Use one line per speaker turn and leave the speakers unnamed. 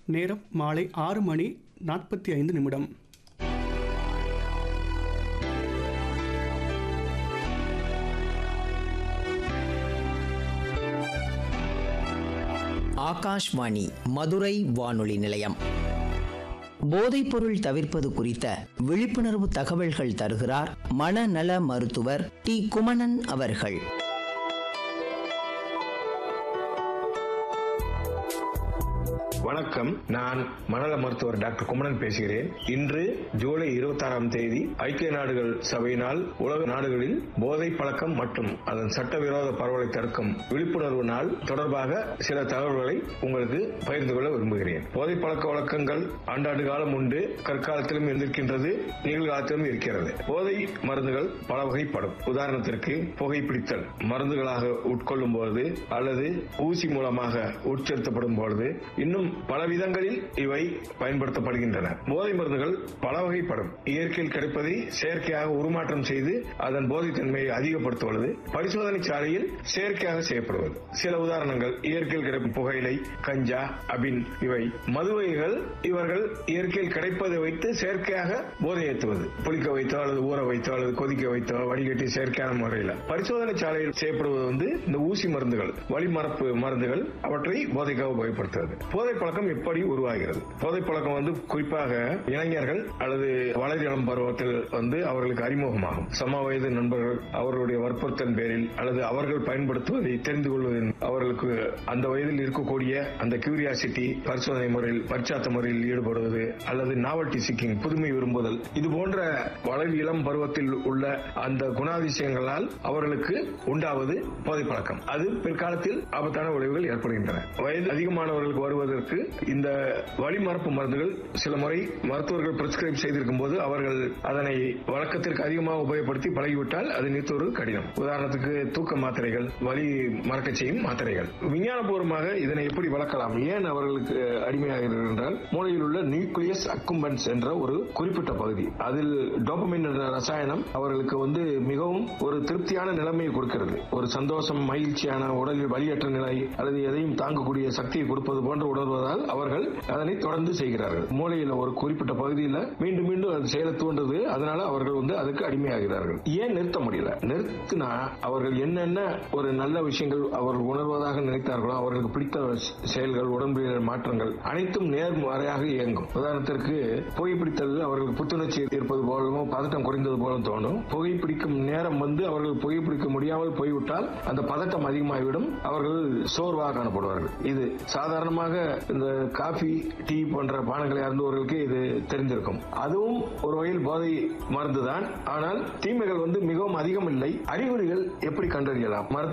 நேரம் மாலை ஆறு மணி நாற்பத்தி ஐந்து நிமிடம்
ஆகாஷ்வாணி மதுரை வானொலி நிலையம் போதைப்பொருள் தவிர்ப்பது குறித்த விழிப்புணர்வு தகவல்கள் தருகிறார் மனநல மருத்துவர் டி குமணன் அவர்கள்
வணக்கம் நான் மனநல மருத்துவர் டாக்டர் குமணன் பேசுகிறேன் இன்று ஜூலை இருபத்தி ஆறாம் தேதி ஐக்கிய நாடுகள் சபையினால் உலக நாடுகளில் போதை பழக்கம் மற்றும் அதன் சட்டவிரோத பரவலை தடுக்கும் விழிப்புணர்வு நாள் தொடர்பாக சில தகவல்களை உங்களுக்கு பகிர்ந்து கொள்ள விரும்புகிறேன் போதை பழக்க வழக்கங்கள் ஆண்டாண்டு காலம் உண்டு கற்காலத்திலும் இருந்திருக்கின்றது நிகழ்காலத்திலும் இருக்கிறது போதை மருந்துகள் பல வகைப்படும் உதாரணத்திற்கு புகைப்பிடித்தல் மருந்துகளாக உட்கொள்ளும் பொழுது அல்லது ஊசி மூலமாக உட்செலுத்தப்படும் பொழுது இன்னும் பல விதங்களில் இவை பயன்படுத்தப்படுகின்றன போதை மருந்துகள் பல வகைப்படும் இயற்கையில் கிடைப்பதை செயற்கையாக உருமாற்றம் செய்து அதன் போதைத்தன்மையை அதிகப்படுத்துவது பரிசோதனை சாலையில் செயற்கையாக செய்யப்படுவது சில உதாரணங்கள் இயற்கையில் கிடைக்கும் புகையிலை கஞ்சா அபின் இவை மது வகைகள் இவர்கள் இயற்கையில் கிடைப்பதை வைத்து செயற்கையாக போதை ஏற்றுவது புளிக்க வைத்தோ அல்லது ஊற வைத்தோ அல்லது கொதிக்க வைத்தோ வடிகட்டி செயற்கையான முறையில் பரிசோதனை சாலையில் செய்யப்படுவது வந்து இந்த ஊசி மருந்துகள் வழிமரப்பு மருந்துகள் அவற்றை போதைக்காக உபயோகப்படுத்துவது போதை பழக்கம் எப்படி உருவாகிறது போதை பழக்கம் வந்து குறிப்பாக இளைஞர்கள் அல்லது வளர் இளம் பருவத்தில் வந்து அவர்களுக்கு அறிமுகமாகும் சம வயது நண்பர்கள் அவர்களுடைய வற்புறுத்தல் பேரில் அல்லது அவர்கள் பயன்படுத்துவதை தெரிந்து கொள்வதில் அவர்களுக்கு அந்த வயதில் இருக்கக்கூடிய அந்த கியூரியாசிட்டி பரிசோதனை முறையில் பரிச்சாத்த முறையில் ஈடுபடுவது அல்லது நாவல்டி சிக்கிங் புதுமை விரும்புதல் இது போன்ற வளர் இளம் பருவத்தில் உள்ள அந்த குணாதிசயங்களால் அவர்களுக்கு உண்டாவது போதை பழக்கம் அது பிற்காலத்தில் ஆபத்தான விளைவுகள் ஏற்படுகின்றன வயது அதிகமானவர்களுக்கு வருவதற்கு இந்த வழிமரப்பு மருந்துகள் சில முறை மருத்துவர்கள் பிரிஸ்கிரைப் செய்திருக்கும் போது அவர்கள் அதனை வழக்கத்திற்கு அதிகமாக உபயோகப்படுத்தி பழகிவிட்டால் அது நிறுத்துவது கடினம் உதாரணத்துக்கு தூக்க மாத்திரைகள் வலி மறக்க செய்யும் மாத்திரைகள் விஞ்ஞானபூர்வமாக இதனை எப்படி வளர்க்கலாம் ஏன் அவர்களுக்கு அடிமையாகிறார்கள் என்றால் மூளையில் உள்ள நியூக்ளியஸ் அக்கும்பன்ஸ் என்ற ஒரு குறிப்பிட்ட பகுதி அதில் டோபமின் என்ற ரசாயனம் அவர்களுக்கு வந்து மிகவும் ஒரு திருப்தியான நிலைமையை கொடுக்கிறது ஒரு சந்தோஷம் மகிழ்ச்சியான உடலில் வலியற்ற நிலை அல்லது எதையும் தாங்கக்கூடிய சக்தியை கொடுப்பது போன்று உணர்வதால் அவர்கள் அதனை தொடர்ந்து செய்கிறார்கள் மூளையில் ஒரு குறிப்பிட்ட பகுதியில் மீண்டும் மீண்டும் அது செயலை தூண்டுது அதனால அவர்கள் வந்து அதுக்கு அடிமையாகிறார்கள் ஏன் நிறுத்த முடியல நிறுத்தினா அவர்கள் என்னென்ன ஒரு நல்ல விஷயங்கள் அவர்கள் உணர்வதாக நினைத்தார்களோ அவர்களுக்கு பிடித்த செயல்கள் உடம்பியல் மாற்றங்கள் அனைத்தும் நேர்மறையாக இயங்கும் உதாரணத்திற்கு புகைப்பிடித்தல் அவர்களுக்கு புத்துணர்ச்சி இருப்பது போலவும் பதட்டம் குறைந்தது போலும் தோணும் புகைப்பிடிக்கும் நேரம் வந்து அவர்கள் புகைப்பிடிக்க முடியாமல் போய்விட்டால் அந்த பதட்டம் அதிகமாகிவிடும் அவர்கள் சோர்வாக காணப்படுவார்கள் இது சாதாரணமாக இந்த காபி டீ போன்ற பானங்களை அருந்துவர்களுக்கு இது தெரிந்திருக்கும் அதுவும் ஒரு வகையில் போதை மருந்துதான் ஆனால் தீமைகள் வந்து மிகவும் அதிகம் இல்லை அறிகுறிகள் எப்படி கண்டறியலாம் மருத்துவ